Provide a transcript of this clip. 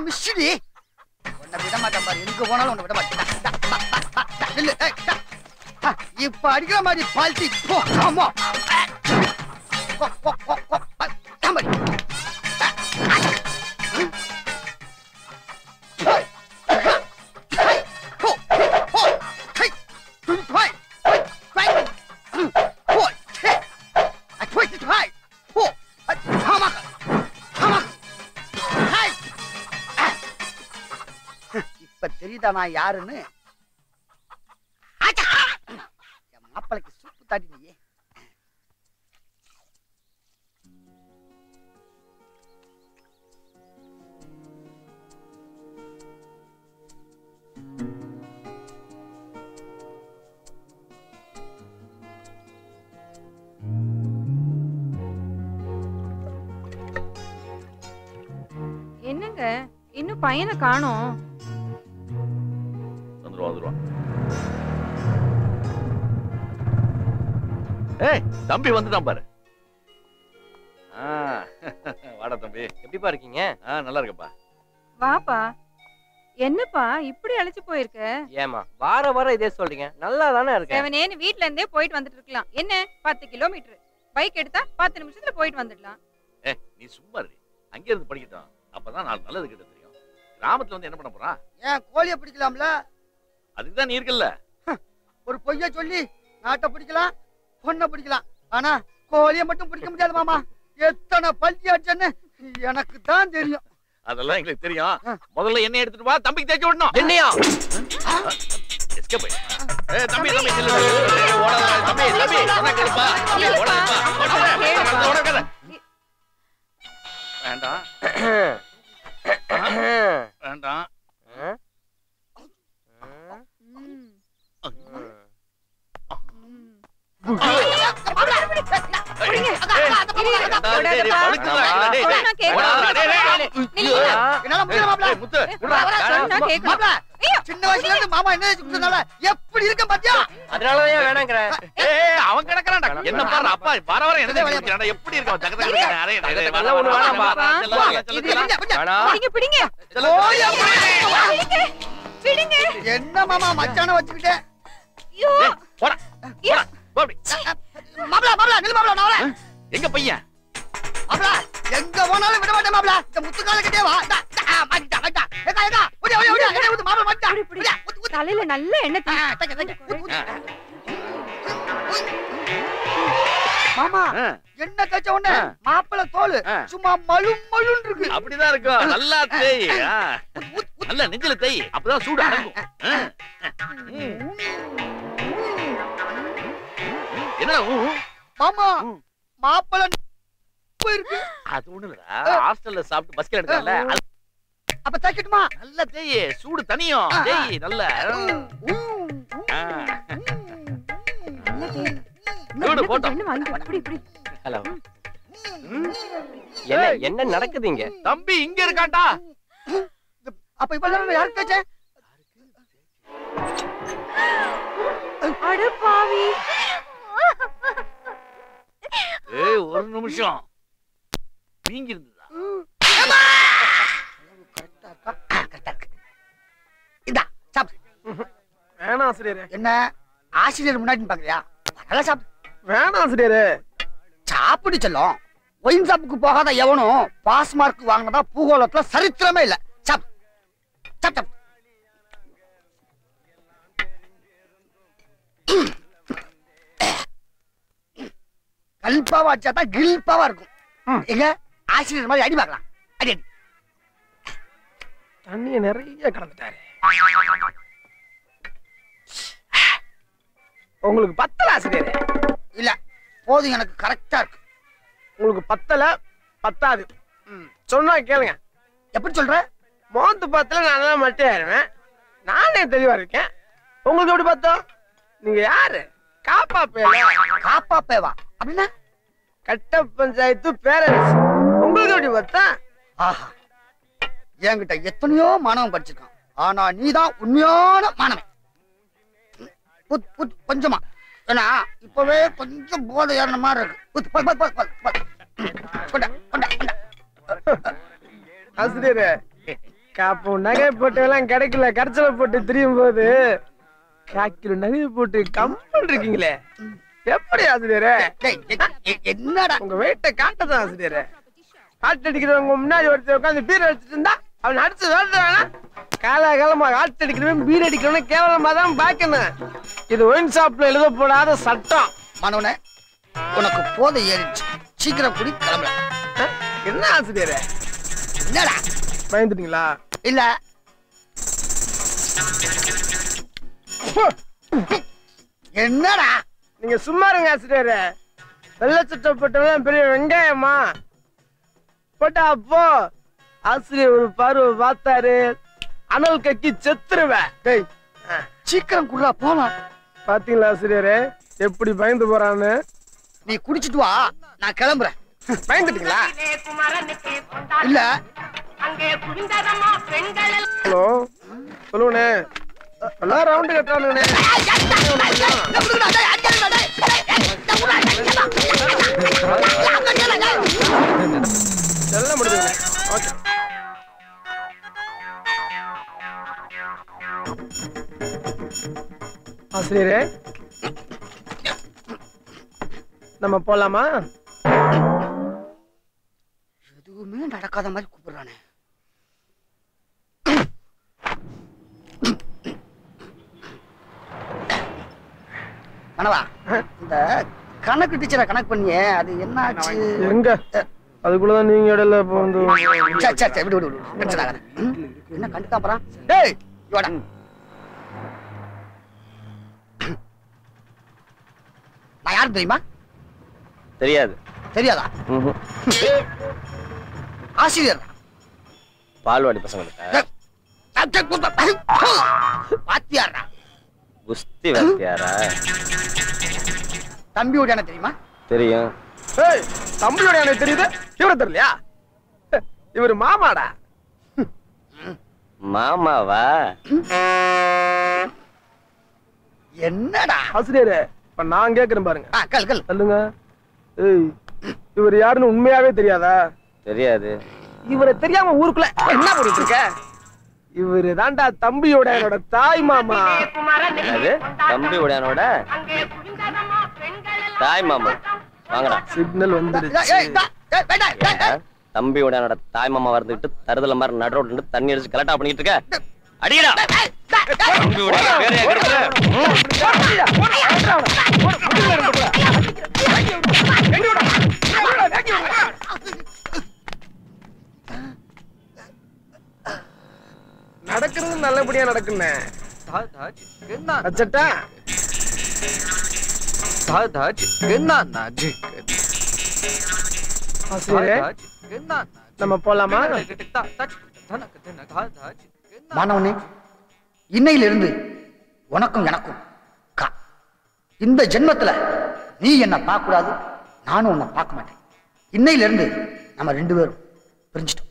மிஷிடி உன்னை விட மாட்டேன் பாரு எங்க போனாலும் உன்னை விட மாட்டேன் டா, பா, பா, பா, டா, நில்லு, ஏய், டா. ஆ, இப்ப அடிக்கிற மாதிரி பால்ட்டி போ ஆமா போ, போ, போ, போ, பா, ஆமா. ஆ, ஆ. ம். ஹை, ஹை, ஹோ, ஹோ, ஹை, ஹை, ஹை, ஹை, ம், ஹோ, ஹே. I twisted high. Oh, hama, hama, high. இப்ப தெரியுதா நான் யாருன்னு ஆச்சா! என் மாப்பிளைக்கு சூப்பு தாட்டி நீ என்னங்க இன்னும் பையனை காணோம் வந்துருவான் வந்துருவான் ஏய் தம்பி வந்துட்டான் பாரு ஆ, வாடா தம்பி எப்படிப்பா இருக்கீங்க ஆ நல்லா இருக்கப்பா வாப்பா என்னப்பா இப்படி அழைச்சு போயிருக்க ஏமா வார வாரம் இதே சொல்றீங்க நல்லா தானே இருக்கேன் செவனேன்னு வீட்ல இருந்தே போயிட்டு வந்துட்டு இருக்கலாம் என்ன பத்து கிலோமீட்டர் பைக் எடுத்தா பத்து நிமிஷத்துல போயிட்டு வந்துடலாம் ஏ நீ சும்மா இரு அங்கே இருந்து படிக்கட்டும் அப்பதான் நாலு நல்லது கிட்ட தெரியும் கிராமத்துல வந்து என்ன பண்ண போறான் ஏன் கோழிய பிடிக்கலாம்ல அதுக்கு தான் நீ இருக்கல்ல ஒரு பொய்ய சொல்லி நாட்டை பிடிக்கலாம் பொண்ணை பிடிக்கலாம் ஆனா கோழிய மட்டும் பிடிக்க முடியாது மாமா எத்தனை பல்டி அடிச்சேன்னு எனக்கு தான் தெரியும் அதெல்லாம் எங்களுக்கு தெரியும் முதல்ல என்ன எடுத்துட்டு வா தம்பிக்கு தேய்ச்சி விடணும் என்னையா எஸ்கேப் ஏய் தம்பி தம்பி நில்லு, நில்லு, நில்லு, நில்லு, ஓடாத, தம்பி தம்பி சொன்னா கேளுப்பா தம்பி ஓடாதப்பா ஓடாத, ஓடாத, ஓடாத. வேண்டாம் வேண்டாம் என்னால முடியல மாப்ள முத்து விட்றா, விட்றா, சொன்னா சொன்னா கேட்கணும். மாப்ள, சின்ன வயசுல இருந்து மாமா என்ன சொன்னால எப்படி இருக்க பாத்தியா அதனாலதான் வேணாங்கிற ஏய் அவன் கிடக்குறான்டா என்ன பாரு அப்பா வர வர என்ன குடிக்கிறான்டா எப்படி இருக்கான் தக தக தக அரே அரே அரே அதெல்லாம் ஒண்ணு வேணாம்பா. இது பிடிங்க, பிடிங்க. பிடிங்க பிடிங்க கோழிய பிடிங்க பிடிங்க என்ன மாமா மச்சான வச்சுக்கிட்டே ஐயோ போடா போடா போ அப்படி மாப்ள மாப்ள நில்லு மாப்ள நான் வரேன் எங்க பையன் மாப்ள எங்க போனாலும் விட மாட்டேன் மாப்ள இந்த முத்துக்கால கிட்டே வா டா, டா, மாட்டிட்டா மாட்டிட்டா ஏகா ஏகா ஓடியா ஓடியா ஓடியா என்ன ஊத்து மாப்ள மாட்டிட்டா புடி, புடி. ஓடியா ஊத்து ஊத்து தலையில நல்ல எண்ணெய் ஆ, தே- தக்க, தக்க, ஊத்து, ஊத்து. ஆ. மாமா ஆ, என்ன தச்ச உடனே ஆ. மாப்பிள தோல் ஆ. சும்மா மழு மழுன்னு இருக்கு அப்படிதான் இருக்கும் நல்லா தேய் ஆ. நல்லா நெஞ்சில தேய் அப்பதான் சூடு அடங்கும் ஆ. ம். என்னடா ஊ, ஊ? மாமா ம். மாப்பிள இருக்கு அது ஒண்ணு இல்லடா ஹாஸ்டல்ல சாப்பிட்டு பஸ்ல எடுக்கல அது அப்ப தைக்கட்டுமா நல்ல தேய் சூடு தனியும் ஆ, ஆ. தேய் நல்ல ஆ. சூடு போட்டோம் என்ன வாங்கி இப்படி இப்படி ஹலோ என்ன என்ன நடக்குது இங்க தம்பி இங்க இருக்காண்டா அப்ப இவ்வளவு யாரு தச்ச அட பாவி ஏய் ஒரு நிமிஷம் நீங்க இருந்ததா கரெக்டா இருக்கா ஆ, கரெக்டா இருக்கு இந்தா சாப்பிடு வேணாம் ஆசிரியரே என்ன ஆசிரியர் முன்னாடி பாக்குறியா பரவாயில்ல சாப்பிடு வேணாம் ஆசிரியரே சாப்பிடு செல்லம் ஒயின் ஷாப்புக்கு போகாத எவனும் பாஸ் மார்க் வாங்கினதா பூகோளத்துல சரித்திரமே இல்ல சாப்பிடு சாப்பிடு சாப்பிடு. கல்பாவா வச்சா தான் கில்பாவா இருக்கும் எங்க ஆசிரியர் மாதிரி அடி பார்க்கலாம் அடி அடி தண்ணிய நிறைய கலந்துட்டாரு உங்களுக்கு பத்தல ஆசிரியரே இல்ல போதும் எனக்கு கரெக்டா இருக்கு உங்களுக்கு பத்தல பத்தாது ம், சொன்னா கேளுங்க எப்படி சொல்ற மோந்து பத்துல நான் தான் மட்டும் ஆயிருவேன் நானே தெளிவா இருக்கேன் உங்களுக்கு எப்படி பார்த்தோம் நீங்க யாரு காப்பா பேர காப்பா பேவா அப்படின்னா கட்ட பஞ்சாயத்து பேரரசு உங்களுக்கு எப்படி பார்த்தா ஆஹா என்கிட்ட எத்தனையோ மாணவன் படிச்சிருக்கான் ஆனா நீதான் உண்மையான மாணவன் புத் புத் கொஞ்சமா ஏன்னா இப்பவே கொஞ்சம் போதை ஏறின மாதிரி இருக்கு புத் பல் பல் பல் பல் பல் கொண்டா கொண்டா கொண்டா ஆசிரியரே அப்போ நகை போட்டு எல்லாம் கிடைக்கல கரைச்சல போட்டு திரியும் போது காக்கில நகை போட்டு கம்பல் இருக்கீங்களே எப்படி ஆசிரியரே டேய், எ- எ- என்னடா உங்க வெயிட்ட காட்டதான் ஆசிரியரே காட்டு அடிக்கிறவங்க முன்னாடி ஒருத்தர் உட்காந்து பீர் அடிச்சிட்டு இருந்தா அவன் அடிச்சு வேண்டானா காலாகாலமா காட்டு அடிக்கிறவன் பீர் அடிக்கிறவன் கேவலமா தான் பாக்கணும் இது ஒயின் ஷாப்ல எழுத போடாத சட்டம் மனோனே உனக்கு போதை ஏறிடுச்சு சீக்கிரம் குடி கிளம்புற அஹ், என்ன ஆசிரியரே என்னடா பயந்துட்டீங்களா இல்ல என்னடா நீங்க சும்மா இருங்க ஆசிரியரே வெள்ளை சட்டை போட்டவன் பெரிய வெங்காயமா போட்டா அப்போ ஆசிரியர் ஒரு பார்வை பார்த்தாரு அனல் கக்கி செத்துருவேன் டேய் சீக்கிரம் குடுறா போலாம் பாத்தீங்களா ஆசிரியரே எப்படி பயந்து போறான்னு நீ குடிச்சிட்டு வா நான் கிளம்புறேன் பயந்துட்டீங்களா இல்ல ஹலோ சொல்லுங்கண்ணே எல்லாம் ரவுண்டு கட்டுறானுங்கண்ணே எல்லாம் முடிஞ்சுங்கண்ணே ஓகே ஆசிரியரே நம்ம போலாமா எதுவுமே நடக்காத மாதிரி கூப்பிடுறானே மனவா இந்த கணக்கு டீச்சரை கணக்கு பண்ணியே அது என்னாச்சு எங்க அதுக்குள்ளதான் நீங்க இடையில இப்போ வந்து சரி சரி சரி விடு விடு விடு டென்ஷன் ஆகாத ம்? என்ன கண்டுக்காம போறான் டேய் இவாடா நான் யார் தெரியுமா தெரியாது தெரியாதா ம்ஹும். ஆசிரியர் பால்வாடி பசங்களுக்கு வாத்தியாரா குஸ்தி வாத்தியாரா தம்பியோட என்ன தெரியுமா தெரியும் ஏய் தம்பியோட எனக்கு தெரியுது இவரை தெரியலையா இவர் மாமாடா மாமாவா என்னடா ஆசிரியரே இப்ப நான் கேக்குறேன் பாருங்க ஆ, கல் கல் சொல்லுங்க ஏய் இவர் யாருன்னு உண்மையாவே தெரியாதா தெரியாது இவரை தெரியாம ஊருக்குள்ள என்ன பண்ணிட்டு இருக்க இவரு தாண்டா தம்பியோட என்னோட தாய் மாமா என்னது தம்பி உடையானோட தாய் மாமா வாங்கடா சிக்னல் ஏய், வந்துருச்சு ஏய், டா, ஏய், வேண்டாம், ஏய், ஏய். தம்பி உடையானோட தாய் மாமா வந்துட்டு தருதல மாதிரி நடு ரோட்ல நின்னு தண்ணி அடிச்சு கலட்டா பண்ணிட்டு இருக்க அடிக்கடா ஏய், டா, டேய். தம்பி உடைய வேற எங்க நடக்கிறது நல்லபடியா நடக்குண்ணே அச்சட்டா ஆசிரியரே நம்ம போலாமா மாணவனே இன்னையிலிருந்து உனக்கும் எனக்கும் கா இந்த ஜென்மத்துல நீ என்ன பார்க்க கூடாது நானும் உன்னை பார்க்க மாட்டேன் இன்னையிலிருந்து நம்ம ரெண்டு பேரும் பிரிஞ்சிட்டோம்